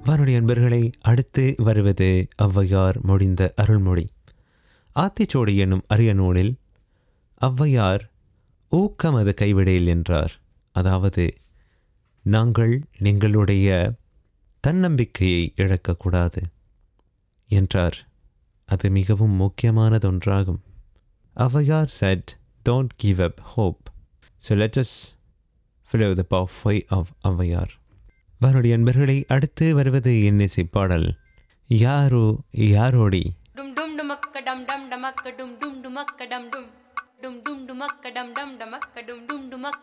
வானொலி அன்பர்களை அடுத்து வருவது ஔவையார் மொழிந்த அருள்மொழி ஆத்திச்சோடி என்னும் அரிய நூலில் ஔவையார் ஊக்கமது கைவிடேல் என்றார் அதாவது நாங்கள் எங்களுடைய தன்னம்பிக்கையை இழக்கக்கூடாது என்றார் அது மிகவும் முக்கியமானதொன்றாகும் Avvaiyar said don't give up hope so let's follow the pathway of Avvaiyar வானொலி அன்பர்களை அடுத்து வருவது இன்னிசை பாடல் யாரோ யாரோடி dum dum dumakka dum dum dumakka dum dum dumakka dum dum dum dum dumakka dum dum dumakka dum dum dumakka